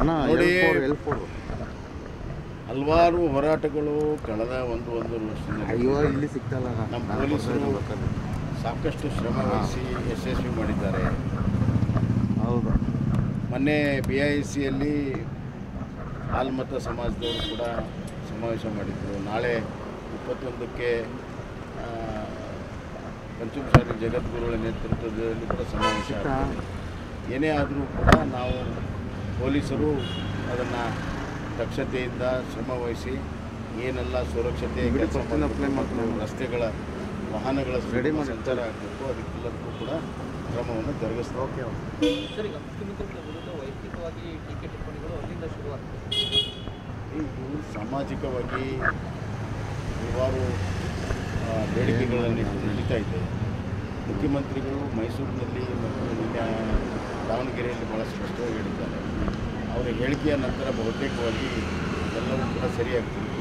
ಅಣ್ಣ ನೋಡಿ. L four L four ಹಲವಾರು ಹೋರಾಟಗಳು ಕಳೆದ ಒಂದು ಒಂದು ವರ್ಷದಲ್ಲಿ ಅಯ್ಯೋ ಇಲ್ಲಿ ಸಿಗ್ತಲ್ಲ ಅಣ್ಣ. ನಮ್ಮ ನಾನು ಪೊಲೀಸರು ಕೊಡ್ತಾ ಇದ್ದೀನಿ ಸಾಕಷ್ಟು ಶ್ರಮ ವಹಿಸಿ ಯಶಸ್ವಿ ಮಾಡಿದ್ದಾರೆ ಹೌದು ಮೊನ್ನೆ ಬಿ ಐ ಸಿಯಲ್ಲಿ ಹಾಲ್ಮತ ಸಮಾಜದವರು ಕೂಡ ಸಮಾವೇಶ ಮಾಡಿದರು ನಾಳೆ ಇಪ್ಪತ್ತೊಂದಕ್ಕೆ ಆ, ಪಂಚಮಸಾಲಿ ಜಗದ್ಗುರುಗಳ ನೇತೃತ್ವದಲ್ಲಿ ಕೂಡ ಸಮಾವೇಶ ಆಗ್ತದೆ. ಏನೇ ಆದರೂ ಕೂಡ ನಾವು ಪೊಲೀಸರು ಅದನ್ನು ದಕ್ಷತೆಯಿಂದ ಶ್ರಮ ವಹಿಸಿ ಏನೆಲ್ಲ ಸುರಕ್ಷತೆ ಬಿಡಿ, ಕೆಲಸ ಪಕ್ಕದಲ್ಲಿ apply ಮಾಡಬೇಕು ಮಾಡ್ಕೊಳ್ಳೋಣ. ರಸ್ತೆಗಳ ವಾಹನಗಳ Ready ಸುಗಮ ಮಾಡಿ. ಸಂಚಾರ ಆಗಬೇಕು ಅದಕ್ಕೆಲ್ಲದಕ್ಕೂ ಕೂಡ ಕ್ರಮವನ್ನು ಜರುಗಿಸ್ತಾ ಓಕೆ ಸರ್ ಈಗ ಮುಖ್ಯಮಂತ್ರಿಗಳ ವಿರುದ್ಧ ವೈಯಕ್ತಿಕವಾಗಿ ಟೀಕೆ ಟಿಪ್ಪಣಿಗಳು ಅಲ್ಲಿಂದ ಶುರುವಾಗ್ತದೆ ಇವು ಸಾಮಾಜಿಕವಾಗಿ ಹಲವಾರು ಆ, ಬೇಡಿಕೆಗಳನ್ನು ನಡೀತಾ ಇದೆ ಮುಖ್ಯಮಂತ್ರಿಗಳು ಮೈಸೂರಿನಲ್ಲಿ ಮತ್ತು ನಿನ್ನೆ ದಾವಣಗೆರೆಯಲ್ಲಿ ಭಾಳ ಸ್ಪಷ್ಟವಾಗಿ ಹೇಳಿದ್ದಾರೆ ಅವರ ಹೇಳಿಕೆಯ ನಂತರ ಬಹುತೇಕವಾಗಿ ಎಲ್ಲವೂ ಕೂಡ ಸರಿಯಾಗ್ತದೆ